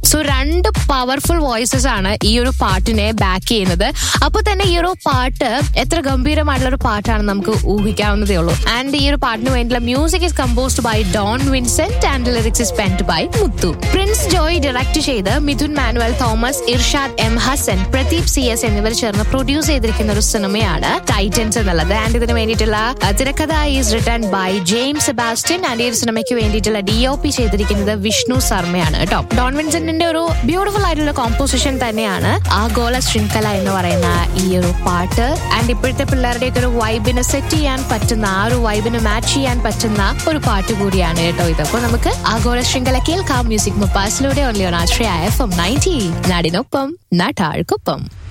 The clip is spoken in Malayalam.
സോ രണ്ട് പവർഫുൾ വോയിസസ് ആണ് ഈ ഒരു പാട്ടിനെ ബാക്ക് ചെയ്യുന്നത് അപ്പോൾ തന്നെ ഈ ഒരു പാട്ട് എത്ര ഗംഭീരമായിട്ടുള്ള ഒരു പാട്ടാണ് നമുക്ക് ഊഹിക്കാവുന്നതേ ഉള്ളൂ ആൻഡ് ഈ ഒരു പാട്ടിന് വേണ്ടിയുള്ള music is composed by Don Vincent and lyrics is penned by Muthu Prince Joy direct ചെയ്ത് Mithun Manuel Thomas Irshad M Hasan Pradeep C S എന്നിവർ ചേർന്ന് പ്രൊഡ്യൂസ് ചെയ്തിരിക്കുന്ന ഒരു സിനിമയാണ് ടൈറ്റൻസ് എന്നുള്ളത് ആൻഡ് ഇതിന് വേണ്ടിയിട്ടുള്ള അഹ്, തിരക്കഥ is written by James Sebastian and ഈ ഒരു സിനിമയ്ക്ക് വേണ്ടിയിട്ടുള്ള ഡി ഒ പി ചെയ്തിരിക്കുന്നത് വിഷ്ണു ശർമ്മയാണ് കേട്ടോ ഡോൺ വിൻസെന്റിന്റെ ഒരു ബ്യൂട്ടിഫുൾ ആയിട്ടുള്ള കോമ്പോസിഷൻ തന്നെയാണ് ആഗോള ശൃംഖല എന്ന് പറയുന്ന ഈ ഒരു പാട്ട് ആൻഡ് ഇപ്പോഴത്തെ പിള്ളേരുടെയൊക്കെ ഒരു വൈബിനെ സെറ്റ് ചെയ്യാൻ പറ്റുന്ന ആ ഒരു വൈബിന് മാച്ച് ചെയ്യാൻ പറ്റുന്ന ഒരു പാട്ട് കൂടിയാണ് കേട്ടോ ഇത് അപ്പോൾ നമുക്ക് ആഗോള ശൃംഖല കേൾക്കാം മ്യൂസിക് മുപ്പാസിലൂടെ only on Ashraya F M ninety നാടിനൊപ്പം നാട്ടാൾക്കൊപ്പം